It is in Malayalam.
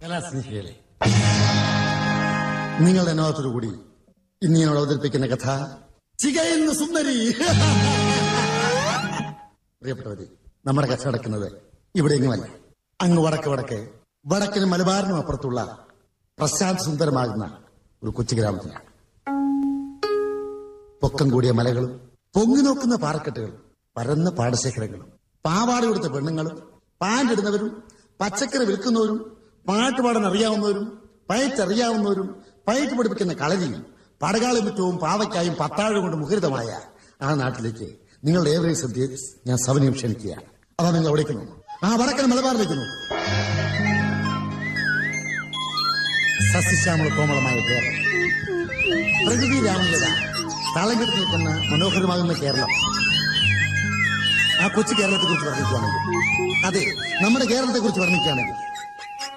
കലാസ്നേഹികളെ നിങ്ങളുടെ അനുഭവത്തോടു കൂടി ഇന്ന് ഞാനോട് അവതരിപ്പിക്കുന്ന കഥ ചികയുന്ന സുന്ദരി പ്രിയപ്പെട്ടവരെ നമ്മുടെ കഥ നടക്കുന്നത് ഇവിടെ എങ്ങുമല്ല അങ്ങ് വടക്ക് വടക്ക് വടക്കിനും മലബാറിനും അപ്പുറത്തുള്ള പ്രശാന്ത് സുന്ദരമാകുന്ന ഒരു കൊച്ചു ഗ്രാമത്തിലാണ് പൊക്കം കൂടിയ മലകളും പൊങ്ങി നോക്കുന്ന പാറക്കെട്ടുകളും പരന്ന പാടശേഖരങ്ങളും പാവാട കൊടുത്ത പെണ്ണുങ്ങളും പാൻറിടുന്നവരും പച്ചക്കറി വിൽക്കുന്നവരും പാട്ട് പാടാൻ അറിയാവുന്നവരും പയറ്ററിയാവുന്നവരും പയറ്റ് പഠിപ്പിക്കുന്ന കളരിയും പടകാളി മുറ്റവും പാവയ്ക്കായും പത്താഴം കൊണ്ട് മുഖരിതമായ ആ നാട്ടിലേക്ക് നിങ്ങളുടെ ഏവരെയും ശ്രദ്ധയെ ഞാൻ സവനയും ക്ഷണിക്കുകയാണ് അതാ നിങ്ങൾ എവിടേക്ക് നോക്കും ആ വടക്കൻ മലബാറിലേക്ക് നോക്കും സസ്യശ്യാമള കോമളമായ കേരളം പ്രകൃതി രാമലത താളം കെട്ടി നിൽക്കുന്ന മനോഹരമാകുന്ന കേരളം ആ കൊച്ചു കേരളത്തെ കുറിച്ച് വർണ്ണിക്കുകയാണെങ്കിൽ അതെ നമ്മുടെ കേരളത്തെ കുറിച്ച് വർണ്ണിക്കുകയാണെങ്കിൽ